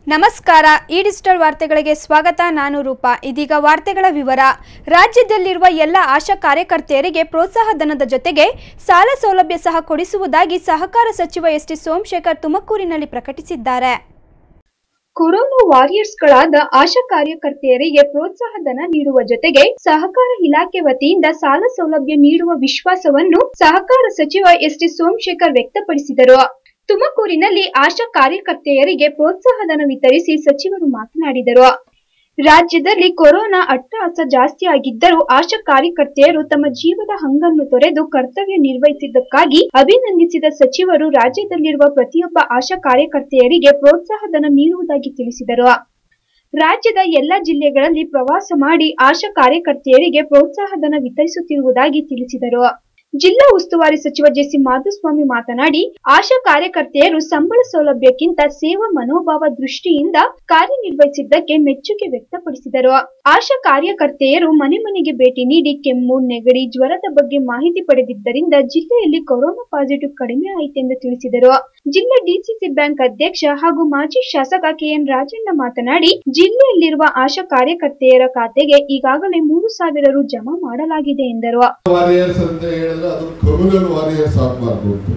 ನಮಸ್ಕಾರ ಈ ಡಿಜಿಟಲ್ ವಾರ್ತೆಗಳಿಗೆ ಸ್ವಾಗತ ನಾನು ರೂಪಾ ಇದೀಗ ವಾರ್ತೆಗಳ ವಿವರ ರಾಜ್ಯದಲ್ಲಿರುವ ಎಲ್ಲ ಆಶಾ ಕಾರ್ಯಕರ್ತೆಯರಿಗೆ ಪ್ರೋತ್ಸಾಹ ಧನದ ಜೊತೆಗೆ ಸಾಲ ಸೌಲಭ್ಯ ಸಹ ಕೊಡಿಸುವುದಾಗಿ ಸಹಕಾರ ಸಚಿವ ಎಸ್ ಟಿ ಸೋಮಶೇಖರ್ ತುಮಕೂರಿನಲ್ಲಿ ಪ್ರಕಟಿಸಿದ್ದಾರೆ ಕೊರೋನಾ ವಾರಿಯರ್ಸ್ಗಳಾದ ಆಶಾ ಕಾರ್ಯಕರ್ತೆಯರಿಗೆ ಪ್ರೋತ್ಸಾಹ ಧನ ನೀಡುವ ಜೊತೆಗೆ ಸಹಕಾರ ಇಲಾಖೆ ವತಿಯಿಂದ ಸಾಲ ಸೌಲಭ್ಯ ನೀಡುವ ವಿಶ್ವಾಸವನ್ನು ಸಹಕಾರ ಸಚಿವ ಎಸ್ ಟಿ ಸೋಮಶೇಖರ್ ವ್ಯಕ್ತಪಡಿಸಿದರು ತುಮಕೂರಿನಲ್ಲಿ ಆಶಾ ಕಾರ್ಯಕರ್ತೆಯರಿಗೆ ಪ್ರೋತ್ಸಾಹ ಧನ ವಿತರಿಸಿ ಸಚಿವರು ಮಾತನಾಡಿದರು ರಾಜ್ಯದಲ್ಲಿ ಕೊರೋನಾ ಅಟ್ಟಹಾಸ ಜಾಸ್ತಿ ಆಗಿದ್ದರೂ ಆಶಾ ಕಾರ್ಯಕರ್ತೆಯರು ತಮ್ಮ ಜೀವದ ಹಂಗನ್ನು ತೊರೆದು ಕರ್ತವ್ಯ ನಿರ್ವಹಿಸಿದ್ದಕ್ಕಾಗಿ ಅಭಿನಂದಿಸಿದ ಸಚಿವರು ರಾಜ್ಯದಲ್ಲಿರುವ ಪ್ರತಿಯೊಬ್ಬ ಆಶಾ ಕಾರ್ಯಕರ್ತೆಯರಿಗೆ ಪ್ರೋತ್ಸಾಹ ಧನ ನೀಡುವುದಾಗಿ ತಿಳಿಸಿದರು ರಾಜ್ಯದ ಎಲ್ಲ ಜಿಲ್ಲೆಗಳಲ್ಲಿ ಪ್ರವಾಸ ಮಾಡಿ ಆಶಾ ಕಾರ್ಯಕರ್ತೆಯರಿಗೆ ಪ್ರೋತ್ಸಾಹ ಧನ ವಿತರಿಸುತ್ತಿರುವುದಾಗಿ ತಿಳಿಸಿದರು ಜಿಲ್ಲಾ ಉಸ್ತುವಾರಿ ಸಚಿವ ಜೆಸಿ ಮಾಧುಸ್ವಾಮಿ ಮಾತನಾಡಿ ಆಶಾ ಕಾರ್ಯಕರ್ತೆಯರು ಸಂಬಳ ಸೌಲಭ್ಯಕ್ಕಿಂತ ಸೇವಾ ಮನೋಭಾವ ದೃಷ್ಟಿಯಿಂದ ಕಾರ್ಯನಿರ್ವಹಿಸಿದ್ದಕ್ಕೆ ಮೆಚ್ಚುಗೆ ವ್ಯಕ್ತಪಡಿಸಿದರು ಆಶಾ ಕಾರ್ಯಕರ್ತೆಯರು ಮನೆ ಮನೆಗೆ ಭೇಟಿ ನೀಡಿ ಕೆಮ್ಮು ನೆಗಡಿ ಜ್ವರದ ಬಗ್ಗೆ ಮಾಹಿತಿ ಪಡೆದಿದ್ದರಿಂದ ಜಿಲ್ಲೆಯಲ್ಲಿ ಕೊರೋನಾ ಪಾಸಿಟಿವ್ ಕಡಿಮೆ ಆಯಿತೆಂದು ತಿಳಿಸಿದರು ಜಿಲ್ಲಾ ಡಿಸಿಸಿ ಬ್ಯಾಂಕ್ ಅಧ್ಯಕ್ಷ ಹಾಗೂ ಮಾಜಿ ಶಾಸಕ ಕೆಎನ್ ರಾಜಣ್ಣ ಮಾತನಾಡಿ ಜಿಲ್ಲೆಯಲ್ಲಿರುವ ಆಶಾ ಕಾರ್ಯಕರ್ತೆಯರ ಖಾತೆಗೆ ಈಗಾಗಲೇ ಮೂರು ಸಾವಿರ ರು ಜಮಾ ಮಾಡಲಾಗಿದೆ ಎಂದರು ವಾರಿಯರ್ಸ್ ಅಂತ ಹೇಳಿದ್ರೆ ಅದು ಕಮ್ಯುನಲ್ ವಾರಿಯರ್ಸ್ ಆಗಬಾರ್ದು ಅಂತ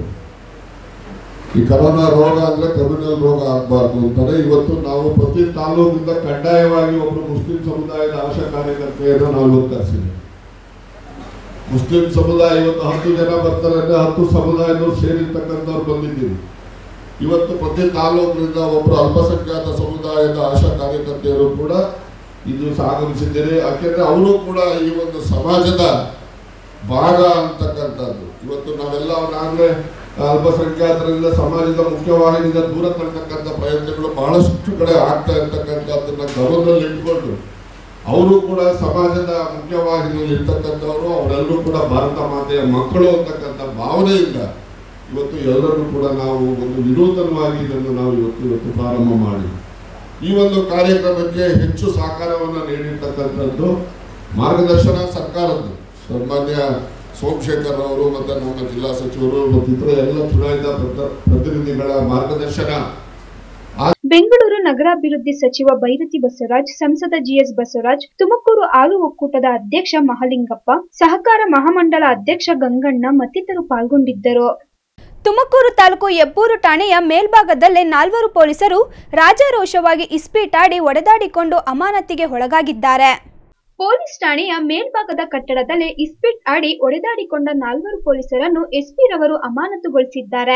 ಈ ಕರೋನಾ ರೋಗ ಅಂದ್ರೆ ಕಮ್ಯುನಲ್ ರೋಗ ಆಗಬಾರ್ದು ಅಂತಾರೆ ಇವತ್ತು ನಾವು ಪ್ರತಿ ತಾಲೂಕಿಂದ ಕಡ್ಡಾಯವಾಗಿ ಒಬ್ರು ಮುಸ್ಲಿಂ ಸಮುದಾಯದ ಆಶಾ ಕಾರ್ಯಕರ್ತೆಯನ್ನು ನಾವು ಇವತ್ತು ಕರೆಸಿದ್ವಿ ಮುಸ್ಲಿಂ ಸಮುದಾಯ ಇವತ್ತು ಹತ್ತು ಜನ ಬರ್ತಾರೆ ಅಂದ್ರೆ ಹತ್ತು ಸಮುದಾಯದವ್ರು ಸೇರಿರ್ತಕ್ಕಂಥವ್ರು ಬಂದಿದ್ದೀವಿ ಇವತ್ತು ಪ್ರತಿ ತಾಲೂಕಿನಿಂದ ಒಬ್ಬರು ಅಲ್ಪಸಂಖ್ಯಾತ ಸಮುದಾಯದ ಆಶಾ ಕಾರ್ಯಕರ್ತೆಯರು ಕೂಡ ಇದು ಆಗಮಿಸಿದ್ದೀರಿ ಯಾಕೆಂದ್ರೆ ಅವರು ಕೂಡ ಈ ಒಂದು ಸಮಾಜದ ಭಾಗ ಅಂತಕ್ಕಂಥದ್ದು ಇವತ್ತು ನಾವೆಲ್ಲ ನಾಗಲೇ ಅಲ್ಪಸಂಖ್ಯಾತರಿಂದ ಸಮಾಜದ ಮುಖ್ಯವಾಹಿನಿಯಿಂದ ದೂರ ತರ್ತಕ್ಕಂಥ ಪ್ರಯತ್ನಗಳು ಬಹಳಷ್ಟು ಕಡೆ ಆಗ್ತಾ ಇರ್ತಕ್ಕಂಥದ್ದನ್ನ ಗಮನದಲ್ಲಿ ಇಟ್ಕೊಂಡು ಅವರು ಕೂಡ ಸಮಾಜದ ಮುಖ್ಯವಾಹಿನಿಯಲ್ಲಿ ಇರ್ತಕ್ಕಂಥವ್ರು ಅವರೆಲ್ಲರೂ ಕೂಡ ಭಾರತ ಮಾತೆಯ ಮಕ್ಕಳು ಅಂತಕ್ಕಂಥ ಭಾವನೆಯಿಂದ ಇವತ್ತು ಎಲ್ಲರನ್ನೂ ಕೂಡ ನಾವು ಒಂದು ವಿನೂತನವಾಗಿ ಇದನ್ನು ನಾವು ಇವತ್ತು ಇವತ್ತು ಪ್ರಾರಂಭ ಮಾಡಿ ಈ ಒಂದು ಕಾರ್ಯಕ್ರಮಕ್ಕೆ ಹೆಚ್ಚು ಸಹಕಾರವನ್ನು ನೀಡಿರ್ತಕ್ಕಂಥದ್ದು ಮಾರ್ಗದರ್ಶನ ಸರ್ಕಾರದ್ದು ಸನ್ಮಾನ್ಯ ಸೋಮಶೇಖರ್ ಅವರು ಮತ್ತು ನಮ್ಮ ಜಿಲ್ಲಾ ಸಚಿವರು ಮತ್ತು ಇತರ ಎಲ್ಲ ಚುನಾಯಿತ ಪ್ರತ- ಪ್ರತಿನಿಧಿಗಳ ಮಾರ್ಗದರ್ಶನ ಬೆಂಗಳೂರು ನಗರಾಭಿವೃದ್ಧಿ ಸಚಿವ ಬೈರತಿ ಬಸವರಾಜ್ ಸಂಸದ ಜಿಎಸ್ ಬಸವರಾಜ್ ತುಮಕೂರು ಹಾಲು ಒಕ್ಕೂಟದ ಅಧ್ಯಕ್ಷ ಮಹಲಿಂಗಪ್ಪ ಸಹಕಾರ ಮಹಾಮಂಡಲ ಅಧ್ಯಕ್ಷ ಗಂಗಣ್ಣ ಮತ್ತಿತರರು ಪಾಲ್ಗೊಂಡಿದ್ದರು ತುಮಕೂರು ತಾಲೂಕು ಹೆಬ್ಬೂರು ಠಾಣೆಯ ಮೇಲ್ಭಾಗದಲ್ಲೇ ನಾಲ್ವರು ಪೊಲೀಸರು ರಾಜಾರೋಷವಾಗಿ ಇಸ್ಪೀಟಾಡಿ ಒಡೆದಾಡಿಕೊಂಡು ಅಮಾನತಿಗೆ ಒಳಗಾಗಿದ್ದಾರೆ ಪೊಲೀಸ್ ಠಾಣೆಯ ಮೇಲ್ಭಾಗದ ಕಟ್ಟಡದಲ್ಲೇ ಇಸ್ಪಿಟ್ ಆಡಿ ಒಡೆದಾಡಿಕೊಂಡ ನಾಲ್ವರು ಪೊಲೀಸರನ್ನು ಎಸ್ಪಿ ರವರು ಅಮಾನತುಗೊಳಿಸಿದ್ದಾರೆ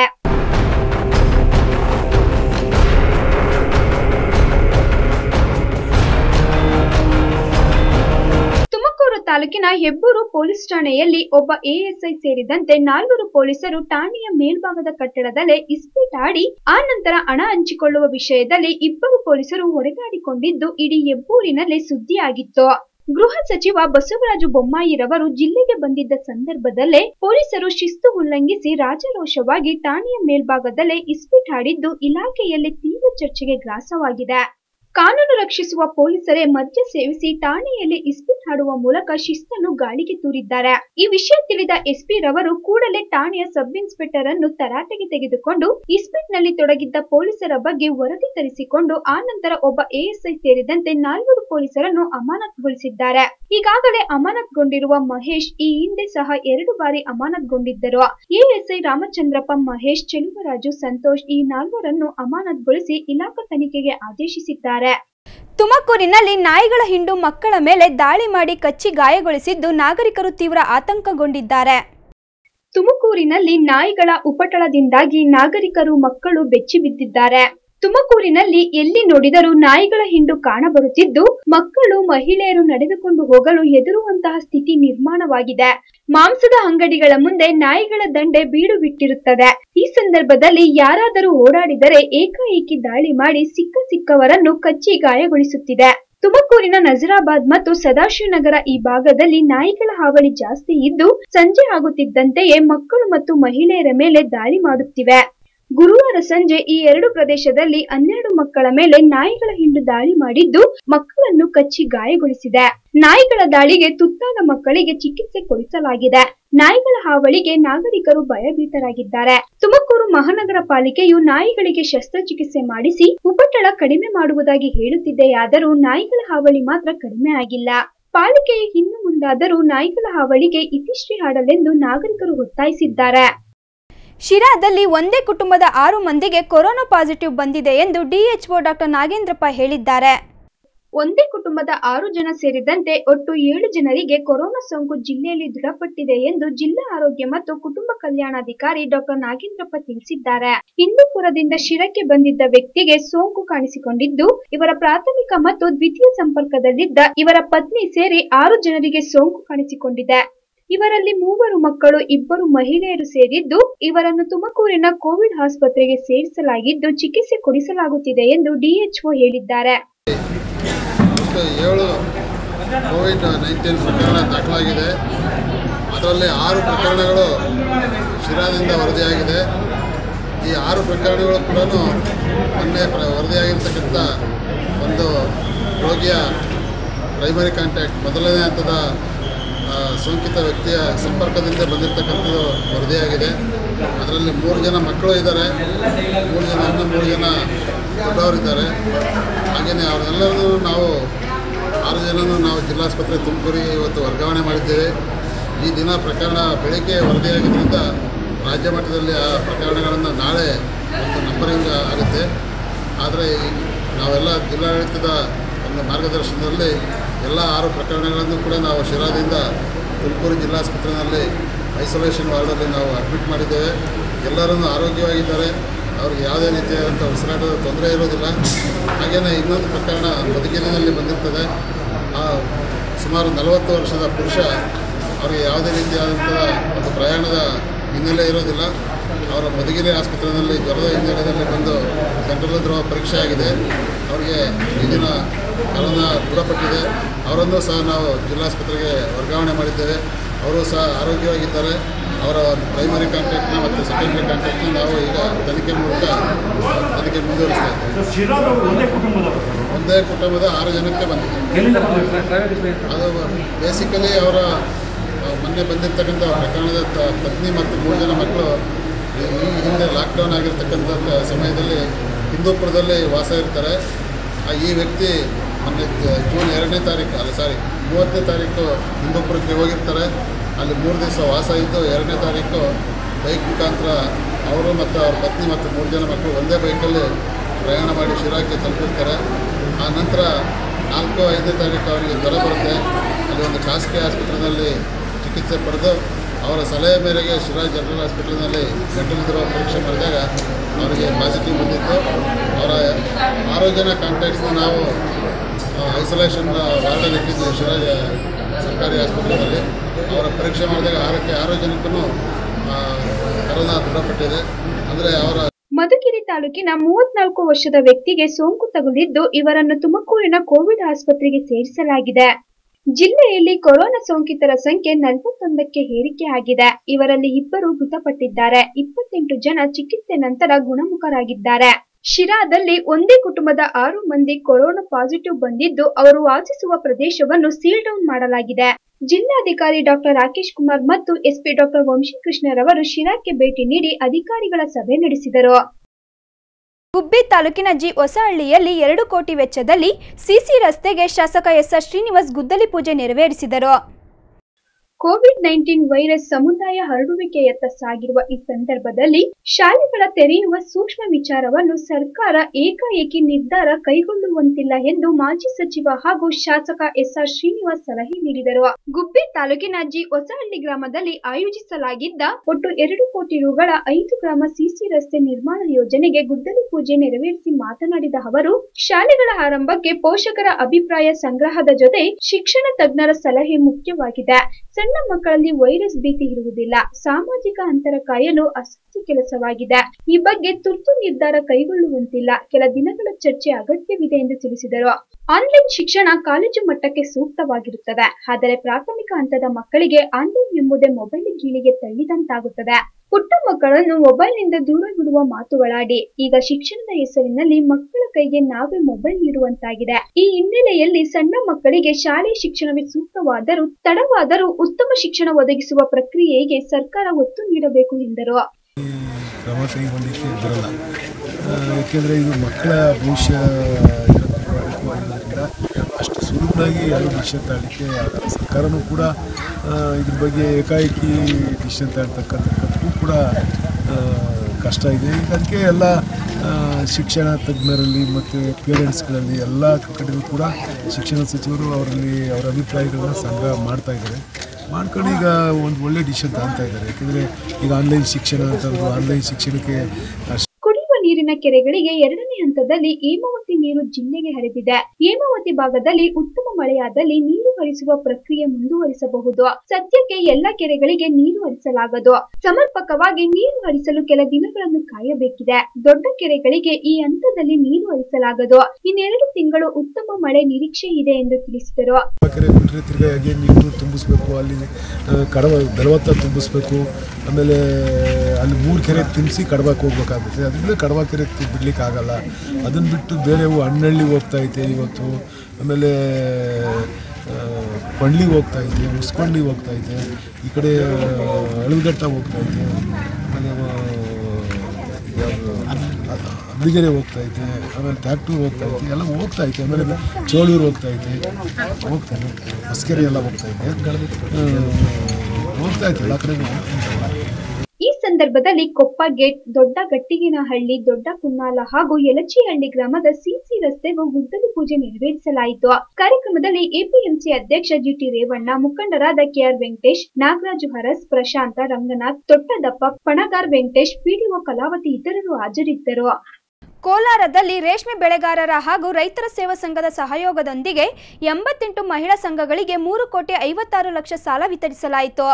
ತುಮಕೂರು ತಾಲೂಕಿನ ಹೆಬ್ಬೂರು ಪೊಲೀಸ್ ಠಾಣೆಯಲ್ಲಿ ಒಬ್ಬ ಎಎಸ್ಐ ಸೇರಿದಂತೆ ನಾಲ್ವರು ಪೊಲೀಸರು ಠಾಣೆಯ ಮೇಲ್ಭಾಗದ ಕಟ್ಟಡದಲ್ಲೇ ಇಸ್ಪೀಟ್ ಆಡಿ ಆ ನಂತರ ಹಣ ಹಂಚಿಕೊಳ್ಳುವ ವಿಷಯದಲ್ಲಿ ಇಬ್ಬರು ಪೊಲೀಸರು ಹೊಡೆದಾಡಿಕೊಂಡಿದ್ದು ಇಡೀ ಹೆಬ್ಬೂರಿನಲ್ಲಿ ಸುದ್ದಿಯಾಗಿತ್ತು ಗೃಹ ಸಚಿವ ಬಸವರಾಜು ಬೊಮ್ಮಾಯಿರವರು ಜಿಲ್ಲೆಗೆ ಬಂದಿದ್ದ ಸಂದರ್ಭದಲ್ಲೇ ಪೊಲೀಸರು ಶಿಸ್ತು ಉಲ್ಲಂಘಿಸಿ ರಾಜರೋಷವಾಗಿ ಠಾಣೆಯ ಮೇಲ್ಭಾಗದಲ್ಲೇ ಇಸ್ಪೀಟ್ ಆಡಿದ್ದು ಇಲಾಖೆಯಲ್ಲಿ ತೀವ್ರ ಚರ್ಚೆಗೆ ಗ್ರಾಸವಾಗಿದೆ ಕಾನೂನು ರಕ್ಷಿಸುವ ಪೊಲೀಸರೇ ಮದ್ಯ ಸೇವಿಸಿ ಠಾಣೆಯಲ್ಲಿ ಇಸ್ಪೀಟ್ ಆಡುವ ಮೂಲಕ ಶಿಸ್ತನ್ನು ಗಾಳಿಗೆ ತೂರಿದ್ದಾರೆ ಈ ವಿಷಯ ತಿಳಿದ ಎಸ್ಪಿ ರವರು ಕೂಡಲೇ ಠಾಣೆಯ ಸಬ್ ಇನ್ಸ್ಪೆಕ್ಟರ್ ಅನ್ನು ತರಾಟೆಗೆ ತೆಗೆದುಕೊಂಡು ಇಸ್ಪೀಟ್ ನಲ್ಲಿ ತೊಡಗಿದ್ದ ಪೊಲೀಸರ ಬಗ್ಗೆ ವರದಿ ತರಿಸಿಕೊಂಡು ಆ ನಂತರ ಒಬ್ಬ ಎಎಸ್ಐ ಸೇರಿದಂತೆ ನಾಲ್ವರು ಪೊಲೀಸರನ್ನು ಅಮಾನತುಗೊಳಿಸಿದ್ದಾರೆ ಈಗಾಗಲೇ ಅಮಾನತುಗೊಂಡಿರುವ ಮಹೇಶ್ ಈ ಹಿಂದೆ ಸಹ ಎರಡು ಬಾರಿ ಅಮಾನತುಗೊಂಡಿದ್ದರು ಎಎಸ್ಐ ರಾಮಚಂದ್ರಪ್ಪ ಮಹೇಶ್ ಚೆಲುವರಾಜು ಸಂತೋಷ್ ಈ ನಾಲ್ವರನ್ನು ಅಮಾನತುಗೊಳಿಸಿ ಇಲಾಖಾ ತನಿಖೆಗೆ ಆದೇಶಿಸಿದ್ದಾರೆ ತುಮಕೂರಿನಲ್ಲಿ ನಾಯಿಗಳ ಹಿಂಡು ಮಕ್ಕಳ ಮೇಲೆ ದಾಳಿ ಮಾಡಿ ಕಚ್ಚಿ ಗಾಯಗೊಳಿಸಿದ್ದು ನಾಗರಿಕರು ತೀವ್ರ ಆತಂಕಗೊಂಡಿದ್ದಾರೆ ತುಮಕೂರಿನಲ್ಲಿ ನಾಯಿಗಳ ಉಪಟಳದಿಂದಾಗಿ ನಾಗರಿಕರು ಮಕ್ಕಳು ಬೆಚ್ಚಿ ಬಿದ್ದಿದ್ದಾರೆ ತುಮಕೂರಿನಲ್ಲಿ ಎಲ್ಲಿ ನೋಡಿದರೂ ನಾಯಿಗಳ ಹಿಂಡು ಕಾಣಬರುತ್ತಿದ್ದು ಮಕ್ಕಳು ಮಹಿಳೆಯರು ನಡೆದುಕೊಂಡು ಹೋಗಲು ಹೆದರುವಂತಹ ಸ್ಥಿತಿ ನಿರ್ಮಾಣವಾಗಿದೆ ಮಾಂಸದ ಅಂಗಡಿಗಳ ಮುಂದೆ ನಾಯಿಗಳ ದಂಡೆ ಬೀಡು ಬಿಟ್ಟಿರುತ್ತದೆ ಈ ಸಂದರ್ಭದಲ್ಲಿ ಯಾರಾದರೂ ಓಡಾಡಿದರೆ ಏಕಾಏಕಿ ದಾಳಿ ಮಾಡಿ ಸಿಕ್ಕ ಸಿಕ್ಕವರನ್ನು ಕಚ್ಚಿ ಗಾಯಗೊಳಿಸುತ್ತಿದೆ ತುಮಕೂರಿನ ನಜರಾಬಾದ್ ಮತ್ತು ಸದಾಶಿವನಗರ ಈ ಭಾಗದಲ್ಲಿ ನಾಯಿಗಳ ಹಾವಳಿ ಜಾಸ್ತಿ ಇದ್ದು ಸಂಜೆ ಆಗುತ್ತಿದ್ದಂತೆಯೇ ಮಕ್ಕಳು ಮತ್ತು ಮಹಿಳೆಯರ ಮೇಲೆ ದಾಳಿ ಮಾಡುತ್ತಿವೆ ಗುರುವಾರ ಸಂಜೆ ಈ ಎರಡು ಪ್ರದೇಶದಲ್ಲಿ ಹನ್ನೆರಡು ಮಕ್ಕಳ ಮೇಲೆ ನಾಯಿಗಳ ಹಿಂಡು ದಾಳಿ ಮಾಡಿದ್ದು ಮಕ್ಕಳನ್ನು ಕಚ್ಚಿ ಗಾಯಗೊಳಿಸಿದೆ ನಾಯಿಗಳ ದಾಳಿಗೆ ತುತ್ತಾದ ಮಕ್ಕಳಿಗೆ ಚಿಕಿತ್ಸೆ ಕೊಡಿಸಲಾಗಿದೆ ನಾಯಿಗಳ ಹಾವಳಿಗೆ ನಾಗರಿಕರು ಭಯಭೀತರಾಗಿದ್ದಾರೆ ತುಮಕೂರು ಮಹಾನಗರ ಪಾಲಿಕೆಯು ನಾಯಿಗಳಿಗೆ ಶಸ್ತ್ರಚಿಕಿತ್ಸೆ ಮಾಡಿಸಿ ಉಪಟಳ ಕಡಿಮೆ ಮಾಡುವುದಾಗಿ ಹೇಳುತ್ತಿದೆಯಾದರೂ ನಾಯಿಗಳ ಹಾವಳಿ ಮಾತ್ರ ಕಡಿಮೆ ಆಗಿಲ್ಲ ಪಾಲಿಕೆಯ ಇನ್ನು ಮುಂದಾದರೂ ನಾಯಿಗಳ ಹಾವಳಿಗೆ ಇತಿಶ್ರೀ ಹಾಡಲೆಂದು ನಾಗರಿಕರು ಒತ್ತಾಯಿಸಿದ್ದಾರೆ ಶಿರಾದಲ್ಲಿ ಒಂದೇ ಕುಟುಂಬದ ಆರು ಮಂದಿಗೆ ಕೊರೋನಾ ಪಾಸಿಟಿವ್ ಬಂದಿದೆ ಎಂದು ಡಿಎಚ್ಒ ಡಾಕ್ಟರ್ ನಾಗೇಂದ್ರಪ್ಪ ಹೇಳಿದ್ದಾರೆ ಒಂದೇ ಕುಟುಂಬದ ಆರು ಜನ ಸೇರಿದಂತೆ ಒಟ್ಟು ಏಳು ಜನರಿಗೆ ಕೊರೋನಾ ಸೋಂಕು ಜಿಲ್ಲೆಯಲ್ಲಿ ದೃಢಪಟ್ಟಿದೆ ಎಂದು ಜಿಲ್ಲಾ ಆರೋಗ್ಯ ಮತ್ತು ಕುಟುಂಬ ಕಲ್ಯಾಣಾಧಿಕಾರಿ ಡಾಕ್ಟರ್ ನಾಗೇಂದ್ರಪ್ಪ ತಿಳಿಸಿದ್ದಾರೆ ಹಿಂದೂಪುರದಿಂದ ಶಿರಕ್ಕೆ ಬಂದಿದ್ದ ವ್ಯಕ್ತಿಗೆ ಸೋಂಕು ಕಾಣಿಸಿಕೊಂಡಿದ್ದು ಇವರ ಪ್ರಾಥಮಿಕ ಮತ್ತು ದ್ವಿತೀಯ ಸಂಪರ್ಕದಲ್ಲಿದ್ದ ಇವರ ಪತ್ನಿ ಸೇರಿ ಆರು ಜನರಿಗೆ ಸೋಂಕು ಕಾಣಿಸಿಕೊಂಡಿದೆ ಇವರಲ್ಲಿ ಮೂವರು ಮಕ್ಕಳು ಇಬ್ಬರು ಮಹಿಳೆಯರು ಸೇರಿದ್ದು ಇವರನ್ನು ತುಮಕೂರಿನ ಕೋವಿಡ್ ಆಸ್ಪತ್ರೆಗೆ ಸೇರಿಸಲಾಗಿದ್ದು ಚಿಕಿತ್ಸೆ ಕೊಡಿಸಲಾಗುತ್ತಿದೆ ಎಂದು ಡಿಎಚ್ಒ ಹೇಳಿದ್ದಾರೆ ಒಟ್ಟು ಏಳು ಕೋವಿಡ್ ನೈನ್ಟೀನ್ ಪ್ರಕರಣ ದಾಖಲಾಗಿದೆ ಅದರಲ್ಲಿ ಆರು ಪ್ರಕರಣಗಳು ಶಿರಾದಿಂದ ವರದಿಯಾಗಿದೆ ಈ ಆರು ಪ್ರಕರಣಗಳು ಕೂಡ ಮೊನ್ನೆ ಪ್ರ ವರದಿಯಾಗಿರ್ತಕ್ಕಂಥ ಒಂದು ರೋಗಿಯ ಪ್ರೈಮರಿ ಕಾಂಟ್ಯಾಕ್ಟ್ ಮೊದಲನೇ ಹಂತದ ಆ, ಸೋಂಕಿತ ವ್ಯಕ್ತಿಯ ಸಂಪರ್ಕದಿಂದ ಬಂದಿರತಕ್ಕಂಥದ್ದು ವರದಿಯಾಗಿದೆ ಅದರಲ್ಲಿ ಮೂರು ಜನ ಮಕ್ಕಳು ಇದ್ದಾರೆ ಮೂರು ಜನ ಇನ್ನು ಮೂರು ಜನ ದೊಡ್ಡವರಿದ್ದಾರೆ ಹಾಗೆಯೇ ಅವರೆಲ್ಲರನ್ನೂ ನಾವು ಆರು ಜನನೂ ನಾವು ಜಿಲ್ಲಾಸ್ಪತ್ರೆ ತುಮಕೂರಿಗೆ ಇವತ್ತು ವರ್ಗಾವಣೆ ಮಾಡಿದ್ದೇವೆ ಈ ದಿನ ಪ್ರಕರಣ ಬೆಳಗ್ಗೆ ವರದಿಯಾಗಿದ್ದರಿಂದ ರಾಜ್ಯ ಮಟ್ಟದಲ್ಲಿ ಆ ಪ್ರಕರಣಗಳನ್ನು ನಾಳೆ ಒಂದು ನಂಬರಿಂಗ್ ಆಗುತ್ತೆ ಆದರೆ ಈ- ನಾವೆಲ್ಲ ಜಿಲ್ಲಾಡಳಿತದ ಒಂದು ಮಾರ್ಗದರ್ಶನದಲ್ಲಿ ಎಲ್ಲ ಆರು ಪ್ರಕರಣಗಳನ್ನು ಕೂಡ ನಾವು ಶಿರಾದಿಂದ ತುಮಕೂರು ಜಿಲ್ಲಾಸ್ಪತ್ರೆಯಲ್ಲಿ ಐಸೋಲೇಷನ್ ವಾರ್ಡಲ್ಲಿ ನಾವು ಅಡ್ಮಿಟ್ ಮಾಡಿದ್ದೇವೆ ಎಲ್ಲರನ್ನೂ ಆರೋಗ್ಯವಾಗಿದ್ದಾರೆ ಅವ್ರಿಗೆ ಯಾವುದೇ ರೀತಿಯಾದಂಥ ಉಸಿರಾಟದ ತೊಂದರೆ ಇರೋದಿಲ್ಲ ಹಾಗೆಯೇ ಇನ್ನೊಂದು ಪ್ರಕರಣ ಬದುಕಿನಲ್ಲಿ ಬಂದಿರ್ತದೆ ಆ ಸುಮಾರು ನಲವತ್ತು ವರ್ಷದ ಪುರುಷ ಅವರಿಗೆ ಯಾವುದೇ ರೀತಿಯಾದಂಥ ಒಂದು ಪ್ರಯಾಣದ ಹಿನ್ನೆಲೆ ಇರೋದಿಲ್ಲ ಅವರ ಮಧುಗಿರಿ ಆಸ್ಪತ್ರೆಯಲ್ಲಿ ಜ್ವರದ ಹಿನ್ನೆಲೆಯಲ್ಲಿ ಬಂದು ಸೆಂಟ್ರಲ್ ದ್ರವ ಪರೀಕ್ಷೆ ಆಗಿದೆ ಅವರಿಗೆ ಈ ದಿನ ಕರೋನಾ ದೃಢಪಟ್ಟಿದೆ ಅವರನ್ನು ಸಹ ನಾವು ಜಿಲ್ಲಾಸ್ಪತ್ರೆಗೆ ವರ್ಗಾವಣೆ ಮಾಡಿದ್ದೇವೆ ಅವರು ಸಹ ಆರೋಗ್ಯವಾಗಿದ್ದಾರೆ ಅವರ ಪ್ರೈಮರಿ ಕಾಂಟ್ಯಾಕ್ಟ್ನ ಮತ್ತು ಸೆಕೆಂಡರಿ ಕಾಂಟ್ಯಾಕ್ಟ್ನ ನಾವು ಈಗ ತನಿಖೆ ಮೂಲಕ ತನಿಖೆ ಮುಂದುವರಿಸ್ತಾ ಇದ್ದೇವೆ ಶಿರಾದವರು ಒಂದೇ ಕುಟುಂಬದವರು ಒಂದೇ ಕುಟುಂಬದ ಆರು ಜನಕ್ಕೆ ಬಂದಿದೆ ಎಲ್ಲಿಂದ ಬಂದಿದ್ದಾರೆ ಅದು ಬೇಸಿಕಲಿ ಅವರ ಆ, ಮೊನ್ನೆ ಬಂದಿರತಕ್ಕಂಥ ಪ್ರಕರಣದ ತ- ಪತ್ನಿ ಮತ್ತು ಮೂರು ಜನ ಮಕ್ಕಳು ಈ ಈ ಹಿಂದೆ ಲಾಕ್ಡೌನ್ ಆಗಿರ್ತಕ್ಕಂಥ ಸಮಯದಲ್ಲಿ ಹಿಂದೂಪುರದಲ್ಲಿ ವಾಸ ಇರ್ತಾರೆ ಆ, ಈ ವ್ಯಕ್ತಿ ಮೊನ್ನೆ ಜ- ಜೂನ್ ಎರಡನೇ ತಾರೀಕು ಅಲ್ಲ ಸಾರಿ ಮೂವತ್ತನೇ ತಾರೀಕು ಹಿಂದೂಪುರಕ್ಕೆ ಹೋಗಿರ್ತಾರೆ ಅಲ್ಲಿ ಮೂರು ದಿವಸ ವಾಸ ಇದ್ದು ಎರಡನೇ ತಾರೀಕು ಬೈಕ್ ಮುಖಾಂತರ ಅವರು ಮತ್ತು ಅವ್ರ ಪತ್ನಿ ಮತ್ತು ಮೂರು ಜನ ಮಕ್ಕಳು ಒಂದೇ ಬೈಕಲ್ಲಿ ಪ್ರಯಾಣ ಮಾಡಿ ಶಿರಾಕ್ಕೆ ತಲುಪಿರ್ತಾರೆ ಆ ನಂತರ ನಾಲ್ಕು ಐದನೇ ತಾರೀಕು ಅವರಿಗೆ ಜ್ವರ ಬರುತ್ತೆ ಅಲ್ಲಿ ಒಂದು ಖಾಸಗಿ ಆಸ್ಪತ್ರೆಯಲ್ಲಿ ಚಿಕಿತ್ಸೆ ಪಡೆದು ಅವರ ಸಲಹೆ ಮೇರೆಗೆ ಶಿರಾ ಜನರಲ್ ಹಾಸ್ಪಿಟಲ್ನಲ್ಲಿ ಗಂಟಲು ದ್ರವ ಪರೀಕ್ಷೆ ಮಾಡಿದಾಗ ಅವರಿಗೆ ಪಾಸಿಟಿವ್ ಬಂದಿತ್ತು ಅವರ ಆರು ಜನ ಕಾಂಟ್ಯಾಕ್ಟ್ಸ್ನ ನಾವು ಐಸೋಲೇಷನ್ ವಾರ್ಡಲ್ಲಿ ಇಟ್ಟಿದ್ದು ಶಿರಾ ಸರ್ಕಾರಿ ಆಸ್ಪತ್ರೆಯಲ್ಲಿ ಅವರ ಪರೀಕ್ಷೆ ಮಾಡಿದಾಗ ಆರಕ್ಕೆ ಆರು ಜನಕ್ಕೂ ಕರೋನಾ ದೃಢಪಟ್ಟಿದೆ ಅಂದರೆ ಅವರ ಮಧುಗಿರಿ ತಾಲೂಕಿನ ಮೂವತ್ನಾಲ್ಕು ವರ್ಷದ ವ್ಯಕ್ತಿಗೆ ಸೋಂಕು ತಗುಲಿದ್ದು ಇವರನ್ನು ತುಮಕೂರಿನ ಕೋವಿಡ್ ಆಸ್ಪತ್ರೆಗೆ ಸೇರಿಸಲಾಗಿದೆ ಜಿಲ್ಲೆಯಲ್ಲಿ ಕೊರೋನಾ ಸೋಂಕಿತರ ಸಂಖ್ಯೆ ನಲವತ್ತೊಂದಕ್ಕೆ ಏರಿಕೆ ಆಗಿದೆ ಇವರಲ್ಲಿ ಇಬ್ಬರು ಮೃತಪಟ್ಟಿದ್ದಾರೆ ಇಪ್ಪತ್ತೆಂಟು ಜನ ಚಿಕಿತ್ಸೆ ನಂತರ ಗುಣಮುಖರಾಗಿದ್ದಾರೆ ಶಿರಾದಲ್ಲಿ ಒಂದೇ ಕುಟುಂಬದ ಆರು ಮಂದಿ ಕೊರೋನಾ ಪಾಸಿಟಿವ್ ಬಂದಿದ್ದು ಅವರು ವಾಸಿಸುವ ಪ್ರದೇಶವನ್ನು ಸೀಲ್ ಡೌನ್ ಮಾಡಲಾಗಿದೆ ಜಿಲ್ಲಾಧಿಕಾರಿ ಡಾಕ್ಟರ್ ರಾಕೇಶ್ ಕುಮಾರ್ ಮತ್ತು ಎಸ್ಪಿ ಡಾಕ್ಟರ್ ವಂಶೀಕೃಷ್ಣರವರು ಶಿರಾಕ್ಕೆ ಭೇಟಿ ನೀಡಿ ಅಧಿಕಾರಿಗಳ ಸಭೆ ನಡೆಸಿದರು ಗುಬ್ಬಿ ತಾಲೂಕಿನ ಜಿ ಹೊಸಹಳ್ಳಿಯಲ್ಲಿ ಎರಡು ಕೋಟಿ ವೆಚ್ಚದಲ್ಲಿ ಸಿಸಿ ರಸ್ತೆಗೆ ಶಾಸಕ ಎಸ್ಆರ್ ಶ್ರೀನಿವಾಸ್ ಗುದ್ದಲಿ ಪೂಜೆ ನೆರವೇರಿಸಿದರು ಕೋವಿಡ್ ನೈನ್ಟೀನ್ ವೈರಸ್ ಸಮುದಾಯ ಹರಡುವಿಕೆಯತ್ತ ಸಾಗಿರುವ ಈ ಸಂದರ್ಭದಲ್ಲಿ ಶಾಲೆಗಳ ತೆರೆಯುವ ಸೂಕ್ಷ್ಮ ವಿಚಾರವನ್ನು ಸರ್ಕಾರ ಏಕಾಏಕಿ ನಿರ್ಧಾರ ಕೈಗೊಳ್ಳುವಂತಿಲ್ಲ ಎಂದು ಮಾಜಿ ಸಚಿವ ಹಾಗೂ ಶಾಸಕ ಎಸ್ಆರ್ ಶ್ರೀನಿವಾಸ್ ಸಲಹೆ ನೀಡಿದರು ಗುಬ್ಬಿ ತಾಲೂಕಿನ ಜಿ ಹೊಸಹಳ್ಳಿ ಗ್ರಾಮದಲ್ಲಿ ಆಯೋಜಿಸಲಾಗಿದ್ದ ಒಟ್ಟು ಎರಡು ಕೋಟಿ ರುಗಳ ಐದು ಗ್ರಾಮ ಸಿಸಿ ರಸ್ತೆ ನಿರ್ಮಾಣ ಯೋಜನೆಗೆ ಗುದ್ದಲಿ ಪೂಜೆ ನೆರವೇರಿಸಿ ಮಾತನಾಡಿದ ಅವರು ಶಾಲೆಗಳ ಆರಂಭಕ್ಕೆ ಪೋಷಕರ ಅಭಿಪ್ರಾಯ ಸಂಗ್ರಹದ ಜೊತೆ ಶಿಕ್ಷಣ ತಜ್ಞರ ಸಲಹೆ ಮುಖ್ಯವಾಗಿದೆ ಸಣ್ಣ ಮಕ್ಕಳಲ್ಲಿ ವೈರಸ್ ಭೀತಿ ಇರುವುದಿಲ್ಲ ಸಾಮಾಜಿಕ ಅಂತರ ಕಾಯಲು ಅಸಾಧ್ಯ ಕೆಲಸವಾಗಿದೆ ಈ ಬಗ್ಗೆ ತುರ್ತು ನಿರ್ಧಾರ ಕೈಗೊಳ್ಳುವಂತಿಲ್ಲ ಕೆಲ ದಿನಗಳ ಚರ್ಚೆ ಅಗತ್ಯವಿದೆ ಎಂದು ತಿಳಿಸಿದರು ಆನ್ಲೈನ್ ಶಿಕ್ಷಣ ಕಾಲೇಜು ಮಟ್ಟಕ್ಕೆ ಸೂಕ್ತವಾಗಿರುತ್ತದೆ ಆದರೆ ಪ್ರಾಥಮಿಕ ಹಂತದ ಮಕ್ಕಳಿಗೆ ಆನ್ಲೈನ್ ಎಂಬುದೇ ಮೊಬೈಲ್ ಗೀಳಿಗೆ ತಳ್ಳಿದಂತಾಗುತ್ತದೆ ಪುಟ್ಟ ಮಕ್ಕಳನ್ನು ಮೊಬೈಲ್ನಿಂದ ದೂರವಿಡುವ ಮಾತುಗಳಾಡಿ ಈಗ ಶಿಕ್ಷಣದ ಹೆಸರಿನಲ್ಲಿ ಮಕ್ಕಳ ಕೈಗೆ ನಾವೇ ಮೊಬೈಲ್ ನೀಡುವಂತಾಗಿದೆ ಈ ಹಿನ್ನೆಲೆಯಲ್ಲಿ ಸಣ್ಣ ಮಕ್ಕಳಿಗೆ ಶಾಲೆ ಶಿಕ್ಷಣವೇ ಸೂಕ್ತವಾದರೂ ತಡವಾದರೂ ಉತ್ತಮ ಶಿಕ್ಷಣ ಒದಗಿಸುವ ಪ್ರಕ್ರಿಯೆಗೆ ಸರ್ಕಾರ ಒತ್ತು ನೀಡಬೇಕು ಎಂದರು ಕ್ರಮ ಕೈಗೊಳ್ಳಲಿಕ್ಕೆ ಬರಲ್ಲ ಏಕೆಂದರೆ ಇದು ಮಕ್ಕಳ ಭವಿಷ್ಯ ಇರೋದಕ್ಕೂ ಆಗಿರೋದ್ರಿಂದ ಅಷ್ಟು ಸುಲಭವಾಗಿ ಯಾರು ಡಿಸಿಷನ್ ತಗೊಳ್ಳಿಕ್ಕೆ ಆಗಲ್ಲ ಸರ್ಕಾರನೂ ಕೂಡ ಆ, ಇದ್ರ ಬಗ್ಗೆ ಏಕಾಏಕಿ ಡಿಸಿಷನ್ ತಗೊಳ್ತಕ್ಕಂಥಕ್ಕೂ ಕೂಡ ಆ, ಕಷ್ಟ ಇದೆ ಈಗ ಅದಕ್ಕೆ ಎಲ್ಲ ಆ, ಶಿಕ್ಷಣ ತಜ್ಞರಲ್ಲಿ ಮತ್ತು ಪೇರೆಂಟ್ಸ್ಗಳಲ್ಲಿ ಎಲ್ಲ ಕಡೆಯೂ ಕೂಡ ಶಿಕ್ಷಣ ಸಚಿವರು ಅವರಲ್ಲಿ ಅವರ ಅಭಿಪ್ರಾಯಗಳನ್ನ ಸಂಗ್ರಹ ಮಾಡ್ತಾ ಇದ್ದಾರೆ ಮಾಡ್ಕೊಂಡು ಈಗ ಒಂದು ಒಳ್ಳೆ ಡಿಸಿಷನ್ ತಗೊಳ್ತಾ ಇದ್ದಾರೆ ಯಾಕೆಂದರೆ ಈಗ ಆನ್ಲೈನ್ ಶಿಕ್ಷಣ ಅಂತಂದ್ರು ಆನ್ಲೈನ್ ಶಿಕ್ಷಣಕ್ಕೆ ಅಷ್ಟು ಕುಡಿಯುವ ನೀರಿನ ಕೆರೆಗಳಿಗೆ ಎರಡನೇ ಹಂತದಲ್ಲಿ ಹೇಮಾವತಿ ನೀರು ಜಿಲ್ಲೆಗೆ ಹರಿದಿದೆ ಹೇಮಾವತಿ ಭಾಗದಲ್ಲಿ ಉತ್ತಮ ಮಳೆಯಾದಲ್ಲಿ ನೀರು ಹರಿಸುವ ಪ್ರಕ್ರಿಯೆ ಮುಂದುವರಿಸಬಹುದು ಸದ್ಯಕ್ಕೆ ಎಲ್ಲ ಕೆರೆಗಳಿಗೆ ನೀರು ಹರಿಸಲಾಗದು ಸಮರ್ಪಕವಾಗಿ ನೀರು ಹರಿಸಲು ಕೆಲ ದಿನಗಳನ್ನು ಕಾಯಬೇಕಿದೆ ದೊಡ್ಡ ಕೆರೆಗಳಿಗೆ ಈ ಹಂತದಲ್ಲಿ ನೀರು ಹರಿಸಲಾಗದು ಇನ್ನೆರಡು ತಿಂಗಳು ಉತ್ತಮ ಮಳೆ ನಿರೀಕ್ಷೆ ಇದೆ ಎಂದು ತಿಳಿಸಿದರು ಕೆರೆ ಬಿಟ್ಟರೆ ತಿರ್ಗಾ ಹೇಗೆ ನೀರು ತುಂಬಿಸ್ಬೇಕು ಅಲ್ಲಿ ಆ, ಕಡವ ಬೆಲವತ್ತ ತುಂಬಿಸ್ಬೇಕು ಆಮೇಲೆ ಅಲ್ಲಿ ಮೂರು ಕೆರೆ ತುಂಬಿಸಿ ಕಡಬಕ್ಕೆ ಹೋಗ್ಬೇಕಾಗುತ್ತೆ ಅದರಿಂದ ಕಡವ ಕೆರೆ ಬಿಡ್ಲಿಕ್ಕೆ ಆಗಲ್ಲ ಅದನ್ನು ಬಿಟ್ಟು ಬೇರೆವು ಹಣ್ಣಳ್ಳಿ ಹೋಗ್ತಾ ಐತೆ ಇವತ್ತು ಆಮೇಲೆ ಆ, ಪಂಡ್ಲಿ ಹೋಗ್ತಾ ಐತೆ ಮುಸ್ಕೊಂಡಿ ಹೋಗ್ತಾ ಐತೆ ಈ ಕಡೆ ಅಳಲ್ಘಟ್ಟ ಹೋಗ್ತಾ ಐತೆ ಆಮೇಲೆ ಆ, ಯಾವ್ದು ಅಬ್ಬಿಗೆರೆ ಹೋಗ್ತಾ ಐತೆ ಆಮೇಲೆ ಟ್ಯಾಕ್ಟೂರ್ ಹೋಗ್ತಾ ಐತೆ ಎಲ್ಲ ಹೋಗ್ತಾ ಐತೆ ಆಮೇಲೆ ಚೋಳೂರು ಹೋಗ್ತಾ ಐತೆ ಹೋಗ್ತಾ ಇದೆ ಹೊಸಕೆರೆ ಎಲ್ಲ ಹೋಗ್ತಾ ಐತೆ ಆ, ಹೋಗ್ತಾ ಐತೆ ಎಲ್ಲ ಕಡೆ ಈ ಸಂದರ್ಭದಲ್ಲಿ ಕೊಪ್ಪ ಗೇಟ್ ದೊಡ್ಡ ಗಟ್ಟಿಗಿನಹಳ್ಳಿ ದೊಡ್ಡ ಕುನ್ನಾಲ ಹಾಗೂ ಯಲಚಿಹಳ್ಳಿ ಗ್ರಾಮದ ಸಿಸಿ ರಸ್ತೆಗೂ ಗುದ್ದಲಿ ಪೂಜೆ ನೆರವೇರಿಸಲಾಯಿತು ಕಾರ್ಯಕ್ರಮದಲ್ಲಿ ಎಪಿಎಂಸಿ ಅಧ್ಯಕ್ಷ ಜಿಟಿ ರೇವಣ್ಣ ಮುಖಂಡರಾದ ಕೆಆರ್ ವೆಂಕಟೇಶ್ ನಾಗರಾಜು ಹರಸ್ ಪ್ರಶಾಂತ ರಂಗನಾಥ್ ತೊಟ್ಟದಪ್ಪ ಪಣಗಾರ್ ವೆಂಕಟೇಶ್ ಪಿಡಿಒ ಕಲಾವತಿ ಇತರರು ಹಾಜರಿದ್ದರು ಕೋಲಾರದಲ್ಲಿ ರೇಷ್ಮೆ ಬೆಳೆಗಾರರ ಹಾಗೂ ರೈತರ ಸೇವಾ ಸಂಘದ ಸಹಯೋಗದೊಂದಿಗೆ ಎಂಬತ್ತೆಂಟು ಮಹಿಳಾ ಸಂಘಗಳಿಗೆ ಮೂರು ಕೋಟಿ ಐವತ್ತಾರು ಲಕ್ಷ ಸಾಲ ವಿತರಿಸಲಾಯಿತು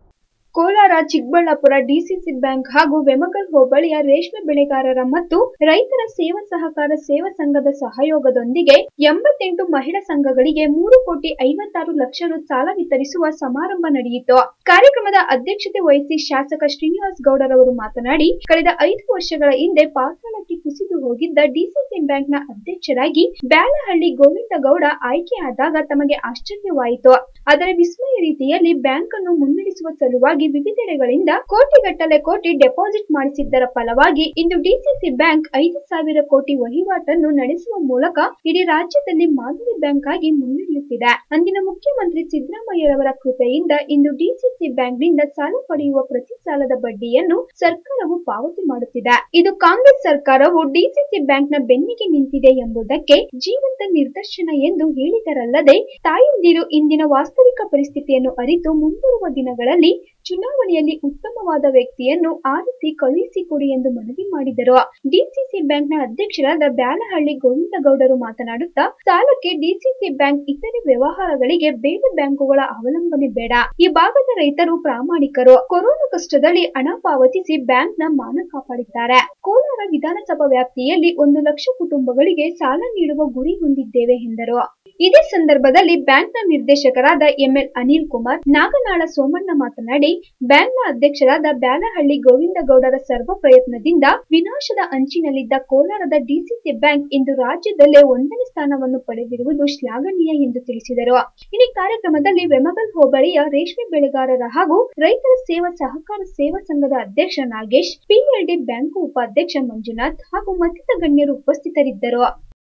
ಕೋಲಾರ ಚಿಕ್ಕಬಳ್ಳಾಪುರ ಡಿಸಿಸಿ ಬ್ಯಾಂಕ್ ಹಾಗೂ ವೆಮಗಲ್ ಹೋಬಳಿಯ ರೇಷ್ಮೆ ಬೆಳೆಗಾರರ ಮತ್ತು ರೈತರ ಸೇವಾ ಸಹಕಾರ ಸೇವಾ ಸಂಘದ ಸಹಯೋಗದೊಂದಿಗೆ ಎಂಬತ್ತೆಂಟು ಮಹಿಳಾ ಸಂಘಗಳಿಗೆ ಮೂರು ಕೋಟಿ ಐವತ್ತಾರು ಲಕ್ಷ ರು ಸಾಲ ವಿತರಿಸುವ ಸಮಾರಂಭ ನಡೆಯಿತು ಕಾರ್ಯಕ್ರಮದ ಅಧ್ಯಕ್ಷತೆ ವಹಿಸಿ ಶಾಸಕ ಶ್ರೀನಿವಾಸ್ ಗೌಡರವರು ಮಾತನಾಡಿ ಕಳೆದ ಐದು ವರ್ಷಗಳ ಹಿಂದೆ ಪಾತಾಳಕ್ಕೆ ಕುಸಿದು ಹೋಗಿದ್ದ ಡಿಸಿಸಿ ಬ್ಯಾಂಕ್ನ ಅಧ್ಯಕ್ಷರಾಗಿ ಬ್ಯಾಲಹಳ್ಳಿ ಗೋವಿಂದ ಗೌಡ ಆಯ್ಕೆಯಾದಾಗ ತಮಗೆ ಆಶ್ಚರ್ಯವಾಯಿತು ಆದರೆ ವಿಸ್ಮಯ ರೀತಿಯಲ್ಲಿ ಬ್ಯಾಂಕ್ ಅನ್ನು ಮುನ್ನಡೆಸುವ ಸಲುವಾಗಿ ವಿವಿಧೆಡೆಗಳಿಂದ ಕೋಟಿಗಟ್ಟಲೆ ಕೋಟಿ ಡೆಪಾಸಿಟ್ ಮಾಡಿಸಿದ್ದರ ಫಲವಾಗಿ ಇಂದು ಡಿಸಿಸಿ ಬ್ಯಾಂಕ್ ಐದು ಸಾವಿರ ಕೋಟಿ ವಹಿವಾಟನ್ನು ನಡೆಸುವ ಮೂಲಕ ಇಡೀ ರಾಜ್ಯದಲ್ಲಿ ಮಾದರಿ ಬ್ಯಾಂಕ್ ಆಗಿ ಮುನ್ನಡೆಯುತ್ತಿದೆ ಅಂದಿನ ಮುಖ್ಯಮಂತ್ರಿ ಸಿದ್ದರಾಮಯ್ಯರವರ ಕೃಪೆಯಿಂದ ಇಂದು ಡಿಸಿಸಿ ಬ್ಯಾಂಕ್ನಿಂದ ಸಾಲ ಪಡೆಯುವ ಪ್ರತಿ ಸಾಲದ ಬಡ್ಡಿಯನ್ನು ಸರ್ಕಾರವು ಪಾವತಿ ಮಾಡುತ್ತಿದೆ ಇದು ಕಾಂಗ್ರೆಸ್ ಸರ್ಕಾರವು ಡಿಸಿಸಿ ಬ್ಯಾಂಕ್ನ ಬೆನ್ನಿಗೆ ನಿಂತಿದೆ ಎಂಬುದಕ್ಕೆ ಜೀವಂತ ನಿದರ್ಶನ ಎಂದು ಹೇಳಿದರಲ್ಲದೆ ತಾಯಂದಿರು ಇಂದಿನ ವಾಸ್ತವಿಕ ಪರಿಸ್ಥಿತಿಯನ್ನು ಅರಿತು ಮುಂಬರುವ ದಿನಗಳಲ್ಲಿ ಚುನಾವಣೆಯಲ್ಲಿ ಉತ್ತಮವಾದ ವ್ಯಕ್ತಿಯನ್ನು ಆರಿಸಿ ಕಳುಹಿಸಿಕೊಡಿ ಎಂದು ಮನವಿ ಮಾಡಿದರು ಡಿಸಿಸಿ ಬ್ಯಾಂಕ್ನ ಅಧ್ಯಕ್ಷರಾದ ಬ್ಯಾಲಹಳ್ಳಿ ಗೋವಿಂದಗೌಡರು ಮಾತನಾಡುತ್ತಾ ಸಾಲಕ್ಕೆ ಡಿಸಿಸಿ ಬ್ಯಾಂಕ್ ಇತರೆ ವ್ಯವಹಾರಗಳಿಗೆ ಬೇರೆ ಬ್ಯಾಂಕುಗಳ ಅವಲಂಬನೆ ಬೇಡ ಈ ಭಾಗದ ರೈತರು ಪ್ರಾಮಾಣಿಕರು ಕೊರೋನಾ ಕಷ್ಟದಲ್ಲಿ ಹಣ ಪಾವತಿಸಿ ಬ್ಯಾಂಕ್ನ ಮಾನ ಕಾಪಾಡಿದ್ದಾರೆ ಕೋಲಾರ ವಿಧಾನಸಭಾ ವ್ಯಾಪ್ತಿಯಲ್ಲಿ ಒಂದು ಲಕ್ಷ ಕುಟುಂಬಗಳಿಗೆ ಸಾಲ ನೀಡುವ ಗುರಿ ಹೊಂದಿದ್ದೇವೆ ಎಂದರು ಇದೇ ಸಂದರ್ಭದಲ್ಲಿ ಬ್ಯಾಂಕ್ನ ನಿರ್ದೇಶಕರಾದ ಎಂಎಲ್ ಅನಿಲ್ ಕುಮಾರ್ ನಾಗನಾಳ ಸೋಮಣ್ಣ ಮಾತನಾಡಿ ಬ್ಯಾಂಕ್ನ ಅಧ್ಯಕ್ಷರಾದ ಬ್ಯಾಲಹಳ್ಳಿ ಗೋವಿಂದಗೌಡರ ಸರ್ವ ಪ್ರಯತ್ನದಿಂದ ವಿನಾಶದ ಅಂಚಿನಲ್ಲಿದ್ದ ಕೋಲಾರದ ಡಿಸಿಸಿ ಬ್ಯಾಂಕ್ ಇಂದು ರಾಜ್ಯದಲ್ಲೇ ಒಂದನೇ ಸ್ಥಾನವನ್ನು ಪಡೆದಿರುವುದು ಶ್ಲಾಘನೀಯ ಎಂದು ತಿಳಿಸಿದರು ಇಡೀ ಕಾರ್ಯಕ್ರಮದಲ್ಲಿ ವೆಮಗಲ್ ಹೋಬಳಿಯ ರೇಷ್ಮೆ ಬೆಳೆಗಾರರ ಹಾಗೂ ರೈತರ ಸೇವಾ ಸಹಕಾರ ಸೇವಾ ಸಂಘದ ಅಧ್ಯಕ್ಷ ನಾಗೇಶ್ ಪಿಎಲ್ಡಿ ಬ್ಯಾಂಕು ಉಪಾಧ್ಯಕ್ಷ ಮಂಜುನಾಥ್ ಹಾಗೂ ಮತ್ತಿತರ ಗಣ್ಯರು ಉಪಸ್ಥಿತರಿದ್ದರು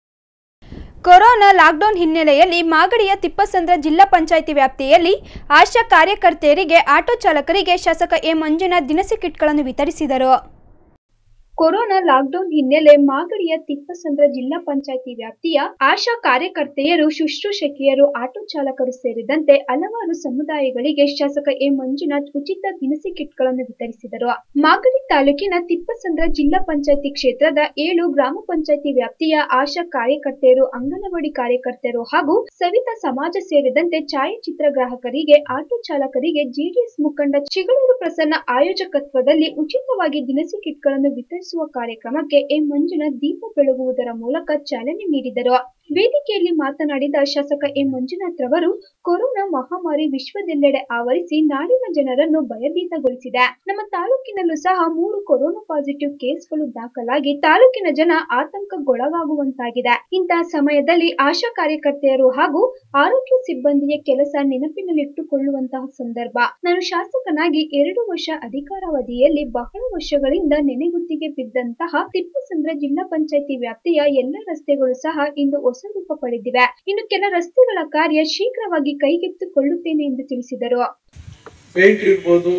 ಕೊರೋನಾ ಲಾಕ್ಡೌನ್ ಹಿನ್ನೆಲೆಯಲ್ಲಿ ಮಾಗಡಿಯ ತಿಪ್ಪಸಂದ್ರ ಜಿಲ್ಲಾ ಪಂಚಾಯಿತಿ ವ್ಯಾಪ್ತಿಯಲ್ಲಿ ಆಶಾ ಕಾರ್ಯಕರ್ತೆಯರಿಗೆ ಆಟೋ ಚಾಲಕರಿಗೆ ಶಾಸಕ ಎ ಮಂಜುನಾಥ್ ದಿನಸಿ ಕಿಟ್ಗಳನ್ನು ವಿತರಿಸಿದರು ಕೊರೋನಾ ಲಾಕ್ಡೌನ್ ಹಿನ್ನೆಲೆ ಮಾಗಡಿಯ ತಿಪ್ಪಸಂದ್ರ ಜಿಲ್ಲಾ ಪಂಚಾಯಿತಿ ವ್ಯಾಪ್ತಿಯ ಆಶಾ ಕಾರ್ಯಕರ್ತೆಯರು ಶುಶ್ರೂಷಕಿಯರು ಆಟೋ ಚಾಲಕರು ಸೇರಿದಂತೆ ಹಲವಾರು ಸಮುದಾಯಗಳಿಗೆ ಶಾಸಕ ಎ ಮಂಜುನಾಥ್ ಉಚಿತ ದಿನಸಿ ಕಿಟ್ಗಳನ್ನು ವಿತರಿಸಿದರು ಮಾಗಡಿ ತಾಲೂಕಿನ ತಿಪ್ಪಸಂದ್ರ ಜಿಲ್ಲಾ ಪಂಚಾಯಿತಿ ಕ್ಷೇತ್ರದ ಏಳು ಗ್ರಾಮ ಪಂಚಾಯಿತಿ ವ್ಯಾಪ್ತಿಯ ಆಶಾ ಕಾರ್ಯಕರ್ತೆಯರು ಅಂಗನವಾಡಿ ಕಾರ್ಯಕರ್ತೆಯರು ಹಾಗೂ ಸವಿತಾ ಸಮಾಜ ಸೇರಿದಂತೆ ಛಾಯಾಚಿತ್ರ ಗ್ರಾಹಕರಿಗೆ ಆಟೋ ಚಾಲಕರಿಗೆ ಜೆಡಿಎಸ್ ಮುಖಂಡ ಚಿಗಳೂರು ಪ್ರಸನ್ನ ಆಯೋಜಕತ್ವದಲ್ಲಿ ಉಚಿತವಾಗಿ ದಿನಸಿ ಕಿಟ್ಗಳನ್ನು ವಿತರಿಸುವ ಕಾರ್ಯಕ್ರಮಕ್ಕೆ ಎ ಮಂಜುನಾಥ್ ದೀಪ ಬೆಳಗುವುದರ ಮೂಲಕ ಚಾಲನೆ ನೀಡಿದರು ವೇದಿಕೆಯಲ್ಲಿ ಮಾತನಾಡಿದ ಶಾಸಕ ಎಂ ಮಂಜುನಾಥ್ ರವರು ಕೊರೋನಾ ಮಹಾಮಾರಿ ವಿಶ್ವದೆಲ್ಲೆಡೆ ಆವರಿಸಿ ನಾಡಿನ ಜನರನ್ನು ಭಯಭೀತಗೊಳಿಸಿದೆ ನಮ್ಮ ತಾಲೂಕಿನಲ್ಲೂ ಸಹ ಮೂರು ಕೊರೋನಾ ಪಾಸಿಟಿವ್ ಕೇಸ್ಗಳು ದಾಖಲಾಗಿ ತಾಲೂಕಿನ ಜನ ಆತಂಕಕ್ಕೊಳಗಾಗುವಂತಾಗಿದೆ ಇಂತಹ ಸಮಯದಲ್ಲಿ ಆಶಾ ಕಾರ್ಯಕರ್ತೆಯರು ಹಾಗೂ ಆರೋಗ್ಯ ಸಿಬ್ಬಂದಿಯ ಕೆಲಸ ನೆನಪಿನಲ್ಲಿಟ್ಟುಕೊಳ್ಳುವಂತಹ ಸಂದರ್ಭ ನಾನು ಶಾಸಕನಾಗಿ ಎರಡು ವರ್ಷ ಅಧಿಕಾರಾವಧಿಯಲ್ಲಿ ಬಹಳ ವರ್ಷಗಳಿಂದ ನೆನೆಗುತ್ತಿಗೆ ಬಿದ್ದಂತಹ ತಿಪ್ಪಸಂದ್ರ ಜಿಲ್ಲಾ ಪಂಚಾಯಿತಿ ವ್ಯಾಪ್ತಿಯ ಎಲ್ಲ ರಸ್ತೆಗಳು ಸಹ ಇಂದು ಹೊಸ ರೂಪ ಪಡೆದಿವೆ ಇನ್ನು ಕೆಲ ರಸ್ತೆಗಳ ಕಾರ್ಯ ಶೀಘ್ರವಾಗಿ ಕೈಗೆತ್ತಿಕೊಳ್ಳುತ್ತೇನೆ ಎಂದು ತಿಳಿಸಿದರು ಪೇಂಟ್ ಇರ್ಬೋದು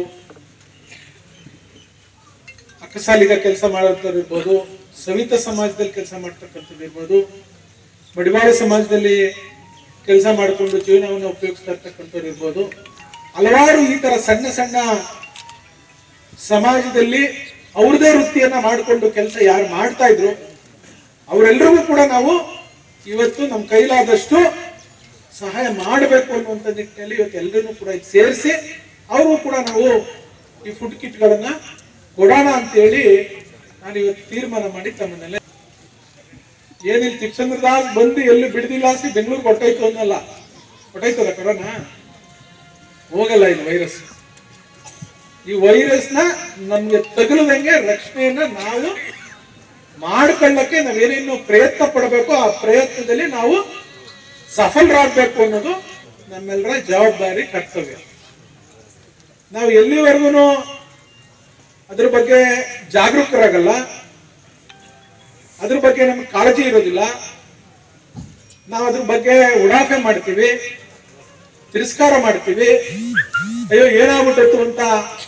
ಅಕ್ಕಸಾಲಿಗ ಕೆಲಸ ಮಾಡೋಂಥವ್ರು ಇರ್ಬೋದು ಸವಿತ ಸಮಾಜದಲ್ಲಿ ಕೆಲಸ ಮಾಡ್ತಕ್ಕಂಥದ್ದು ಇರ್ಬೋದು ಮಡಿವಾಳ ಸಮಾಜದಲ್ಲಿ ಕೆಲಸ ಮಾಡಿಕೊಂಡು ಜೀವನವನ್ನು ಉಪಯೋಗಿಸ್ತಾ ಇರ್ತಕ್ಕಂಥವ್ರು ಇರ್ಬೋದು ಹಲವಾರು ಈ ತರ ಸಣ್ಣ ಸಣ್ಣ ಸಮಾಜದಲ್ಲಿ ಅವ್ರದೇ ವೃತ್ತಿಯನ್ನ ಮಾಡಿಕೊಂಡು ಕೆಲಸ ಯಾರು ಮಾಡ್ತಾ ಇದ್ರು ಅವರೆಲ್ಲರಿಗೂ ಕೂಡ ನಾವು ಇವತ್ತು ನಮ್ಮ ಕೈಲಾದಷ್ಟು ಸಹಾಯ ಮಾಡಬೇಕು ಅನ್ನುವಂಥ ನಿಟ್ಟಿನಲ್ಲಿ ಇವತ್ತು ಎಲ್ಲರನ್ನೂ ಕೂಡ ಸೇರಿಸಿ ಅವ್ರಿಗೂ ಕೂಡ ನಾವು ಈ ಫುಡ್ ಕಿಟ್ಗಳನ್ನ ಕೊಡೋಣ ಅಂತೇಳಿ ನಾನು ಇವತ್ತು ತೀರ್ಮಾನ ಮಾಡಿ ತಮ್ಮನ್ನೆಲ್ಲ ಏನಿಲ್ಲ ತಿಪ್ಸಂದ್ರದಾಸ್ ಬಂದು ಎಲ್ಲಿ ಬಿಡದಿಲ್ಲ ಸಿ ಬೆಂಗಳೂರಿಗೆ ಹೊಟ್ಟೋಯ್ತು ಅನ್ನಲ್ಲ ಹೊಟ್ಟೋಯ್ತದ ಕೊರೋನಾ ಹೋಗಲ್ಲ ಇದು ವೈರಸ್ ಈ ವೈರಸ್ನ ನಮ್ಗೆ ತಗುಲದಂಗೆ ರಕ್ಷಣೆಯನ್ನ ನಾವು ಮಾಡ್ಕೊಳ್ಳಕ್ಕೆ ನಾವೇನೇನು ಪ್ರಯತ್ನ ಪಡಬೇಕು ಆ ಪ್ರಯತ್ನದಲ್ಲಿ ನಾವು ಸಫಲರಾಗಬೇಕು ಅನ್ನೋದು ನಮ್ಮೆಲ್ಲರ ಜವಾಬ್ದಾರಿ ಕರ್ತವ್ಯ ನಾವು ಎಲ್ಲಿವರೆಗೂ ಅದ್ರ ಬಗ್ಗೆ ಜಾಗರೂಕರಾಗಲ್ಲ ಅದ್ರ ಬಗ್ಗೆ ನಮ್ಗೆ ಕಾಳಜಿ ಇರೋದಿಲ್ಲ ನಾವು ಅದ್ರ ಬಗ್ಗೆ ಉಡಾಫೆ ಮಾಡ್ತೀವಿ ತಿರಸ್ಕಾರ ಮಾಡ್ತೀವಿ ಅಯ್ಯೋ ಏನಾಗ್ಬಿಟ್ಟಿತ್ತು ಅಂತ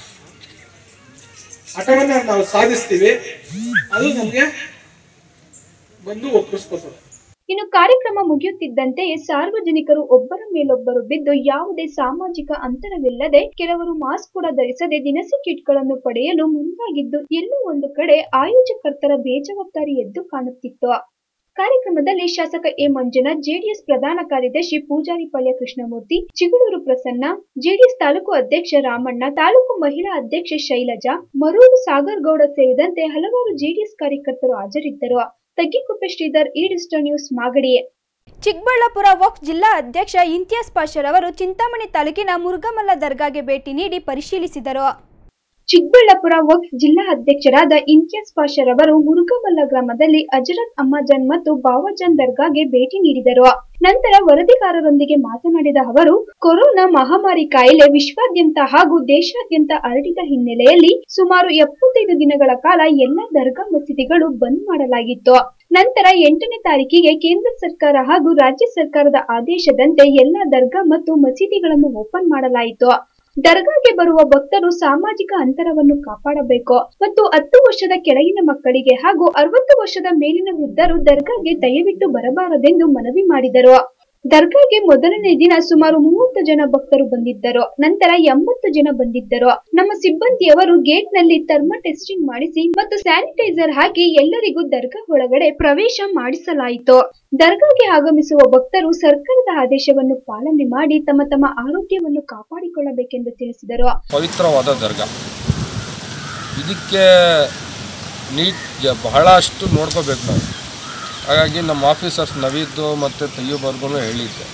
ಹಠವನ್ನ ನಾವು ಸಾಧಿಸ್ತೀವಿ ಅದು ನಮ್ಗೆ ಬಂದು ಒಪ್ಪಿಸ್ಕೊತದೆ ಇನ್ನು ಕಾರ್ಯಕ್ರಮ ಮುಗಿಯುತ್ತಿದ್ದಂತೆಯೇ ಸಾರ್ವಜನಿಕರು ಒಬ್ಬರ ಮೇಲೊಬ್ಬರು ಬಿದ್ದು ಯಾವುದೇ ಸಾಮಾಜಿಕ ಅಂತರವಿಲ್ಲದೆ ಕೆಲವರು ಮಾಸ್ಕ್ ಕೂಡ ಧರಿಸದೆ ದಿನಸಿ ಕಿಟ್ಗಳನ್ನು ಪಡೆಯಲು ಮುಂದಾಗಿದ್ದು ಎಲ್ಲೋ ಒಂದು ಕಡೆ ಆಯೋಜಕರ್ತರ ಬೇಜವಾಬ್ದಾರಿ ಎದ್ದು ಕಾಣುತ್ತಿತ್ತು ಕಾರ್ಯಕ್ರಮದಲ್ಲಿ ಶಾಸಕ ಎ ಮಂಜುನಾಥ್ ಜೆಡಿಎಸ್ ಪ್ರಧಾನ ಕಾರ್ಯದರ್ಶಿ ಪೂಜಾರಿಪಳ್ಯ ಕೃಷ್ಣಮೂರ್ತಿ ಚಿಗುಳೂರು ಪ್ರಸನ್ನ ಜೆಡಿಎಸ್ ತಾಲೂಕು ಅಧ್ಯಕ್ಷ ರಾಮಣ್ಣ ತಾಲೂಕು ಮಹಿಳಾ ಅಧ್ಯಕ್ಷೆ ಶೈಲಜಾ ಮರೂರು ಸಾಗರ್ ಗೌಡ ಸೇರಿದಂತೆ ಹಲವಾರು ಜೆಡಿಎಸ್ ಕಾರ್ಯಕರ್ತರು ಹಾಜರಿದ್ದರು ತಗ್ಗಿಕುಪ್ಪೆ ಶ್ರೀಧರ್ ಈ ಡಿಜಿಟಲ್ ನ್ಯೂಸ್ ಮಾಗಡಿ ಚಿಕ್ಕಬಳ್ಳಾಪುರ ವಕ್ಫ್ ಜಿಲ್ಲಾ ಅಧ್ಯಕ್ಷ ಇಂತಿಯಾಸ್ ಪಾಷರ್ ಅವರು ಚಿಂತಾಮಣಿ ತಾಲೂಕಿನ ಮುರುಗಮಲ್ಲ ದರ್ಗಾಗೆ ಭೇಟಿ ನೀಡಿ ಪರಿಶೀಲಿಸಿದರು ಚಿಕ್ಕಬಳ್ಳಾಪುರ ವಕ್ಫ್ ಜಿಲ್ಲಾ ಅಧ್ಯಕ್ಷರಾದ ಇಂತಿಯಾಸ್ ಪಾಷರ್ ಅವರು ಮುರುಗಮಲ್ಲ ಗ್ರಾಮದಲ್ಲಿ ಅಜರತ್ ಅಮ್ಮಾಜಾನ್ ಮತ್ತು ಬಾವಾಜಾನ್ ದರ್ಗಾಗೆ ಭೇಟಿ ನೀಡಿದರು ನಂತರ ವರದಿಗಾರರೊಂದಿಗೆ ಮಾತನಾಡಿದ ಅವರು ಕೊರೋನಾ ಮಹಾಮಾರಿ ಕಾಯಿಲೆ ವಿಶ್ವಾದ್ಯಂತ ಹಾಗೂ ದೇಶಾದ್ಯಂತ ಹರಡಿದ ಹಿನ್ನೆಲೆಯಲ್ಲಿ ಸುಮಾರು ಎಪ್ಪತ್ತೈದು ದಿನಗಳ ಕಾಲ ಎಲ್ಲ ದರ್ಗಾ ಮಸೀದಿಗಳು ಬಂದ್ ಮಾಡಲಾಗಿತ್ತು ನಂತರ ಎಂಟನೇ ತಾರೀಕಿಗೆ ಕೇಂದ್ರ ಸರ್ಕಾರ ಹಾಗೂ ರಾಜ್ಯ ಸರ್ಕಾರದ ಆದೇಶದಂತೆ ಎಲ್ಲ ದರ್ಗಾ ಮತ್ತು ಮಸೀದಿಗಳನ್ನು ಓಪನ್ ಮಾಡಲಾಯಿತು ದರ್ಗಾಗೆ ಬರುವ ಭಕ್ತರು ಸಾಮಾಜಿಕ ಅಂತರವನ್ನು ಕಾಪಾಡಬೇಕು ಮತ್ತು ಹತ್ತು ವರ್ಷದ ಕೆಳಗಿನ ಮಕ್ಕಳಿಗೆ ಹಾಗೂ ಅರವತ್ತು ವರ್ಷದ ಮೇಲಿನ ವೃದ್ಧರು ದರ್ಗಾಗೆ ದಯವಿಟ್ಟು ಬರಬಾರದೆಂದು ಮನವಿ ಮಾಡಿದರು ದರ್ಗಾಗೆ ಮೊದಲನೇ ದಿನ ಸುಮಾರು ಮೂವತ್ತು ಜನ ಭಕ್ತರು ಬಂದಿದ್ದರು ನಂತರ ಎಂಬತ್ತು ಜನ ಬಂದಿದ್ದರು ನಮ್ಮ ಸಿಬ್ಬಂದಿಯವರು ಗೇಟ್ ನಲ್ಲಿ ಥರ್ಮ ಟೆಸ್ಟಿಂಗ್ ಮಾಡಿಸಿ ಮತ್ತು ಸ್ಯಾನಿಟೈಸರ್ ಹಾಕಿ ಎಲ್ಲರಿಗೂ ದರ್ಗಾ ಒಳಗಡೆ ಪ್ರವೇಶ ಮಾಡಿಸಲಾಯಿತು ದರ್ಗಾಗೆ ಆಗಮಿಸುವ ಭಕ್ತರು ಸರ್ಕಾರದ ಆದೇಶವನ್ನು ಪಾಲನೆ ಮಾಡಿ ತಮ್ಮ ತಮ್ಮ ಆರೋಗ್ಯವನ್ನು ಕಾಪಾಡಿಕೊಳ್ಳಬೇಕೆಂದು ತಿಳಿಸಿದರು ಪವಿತ್ರವಾದ ದರ್ಗಾ ಇದಕ್ಕೆ ನೀಟ್ ಬಹಳಷ್ಟು ನೋಡ್ಕೋಬೇಕು ನಾವು ಹಾಗಾಗಿ ನಮ್ಮ ಆಫೀಸರ್ಸ್ ನವೀದ್ದು ಮತ್ತು ತಯ್ಯೂಬರ್ಗೂ ಹೇಳಿದ್ದೆ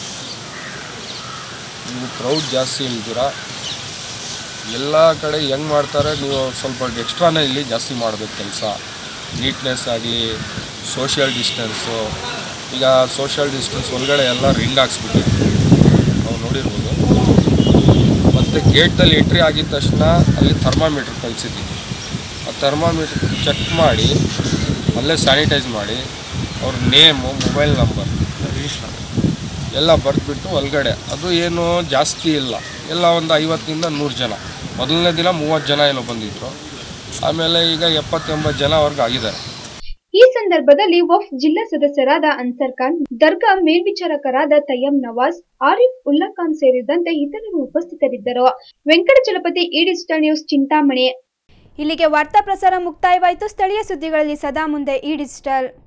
ನೀವು ಕ್ರೌಡ್ ಜಾಸ್ತಿ ಇಲ್ದಿರ ಎಲ್ಲ ಕಡೆ ಹೆಂಗೆ ಮಾಡ್ತಾರೆ ನೀವು ಸ್ವಲ್ಪ ಎಕ್ಸ್ಟ್ರಾನೇ ಇಲ್ಲಿ ಜಾಸ್ತಿ ಮಾಡಬೇಕು ಕೆಲಸ ನೀಟ್ನೆಸ್ ಆಗಲಿ ಸೋಷಿಯಲ್ ಡಿಸ್ಟೆನ್ಸು ಈಗ ಸೋಷಿಯಲ್ ಡಿಸ್ಟೆನ್ಸ್ ಒಳಗಡೆ ಎಲ್ಲ ರಿಂಗ್ ಹಾಕ್ಸ್ಬಿಟ್ಟಿದ್ವಿ ನಾವು ನೋಡಿರ್ಬೋದು ಮತ್ತು ಗೇಟಲ್ಲಿ ಎಂಟ್ರಿ ಆಗಿದ ತಕ್ಷಣ ಅಲ್ಲಿ ಥರ್ಮಾಮೀಟ್ರ್ ಕಳಿಸಿದ್ದೀವಿ ಆ ಥರ್ಮಾಮೀಟ್ರ್ ಚೆಕ್ ಮಾಡಿ ಅಲ್ಲೇ ಸ್ಯಾನಿಟೈಸ್ ಮಾಡಿ ಅವ್ರ ನೇಮು ಮೊಬೈಲ್ ನಂಬರ್ ರಿಜಿಸ್ಟರ್ ಎಲ್ಲ ಬರೆದ್ಬಿಟ್ಟು ಒಳಗಡೆ ಅದು ಏನು ಜಾಸ್ತಿ ಇಲ್ಲ ಎಲ್ಲ ಒಂದು ಐವತ್ತಿಂದ ನೂರು ಜನ ಮೊದಲನೇ ದಿನ ಮೂವತ್ತು ಜನ ಏನೋ ಬಂದಿದ್ದರು ಆಮೇಲೆ ಈಗ ಎಪ್ಪತ್ತೆಂಬತ್ತು ಜನ ಅವ್ರಿಗೆ ಆಗಿದ್ದಾರೆ ಈ ಸಂದರ್ಭದಲ್ಲಿ ವಫ್ ಜಿಲ್ಲಾ ಸದಸ್ಯರಾದ ಅನ್ಸರ್ ಖಾನ್ ದರ್ಗಾ ಮೇಲ್ವಿಚಾರಕರಾದ ತಯ್ಯಂ ನವಾಜ್ ಆರಿಫ್ ಉಲ್ಲಾ ಖಾನ್ ಸೇರಿದಂತೆ ಇತರರು ಉಪಸ್ಥಿತರಿದ್ದರು ವೆಂಕಟಚಲಪತಿ ಈ ಡಿಜಿಟಲ್ ನ್ಯೂಸ್ ಚಿಂತಾಮಣಿ ಇಲ್ಲಿಗೆ ವಾರ್ತಾ ಪ್ರಸಾರ ಮುಕ್ತಾಯವಾಯಿತು ಸ್ಥಳೀಯ ಸುದ್ದಿಗಳಲ್ಲಿ ಸದಾ ಮುಂದೆ ಈ ಡಿಜಿಟಲ್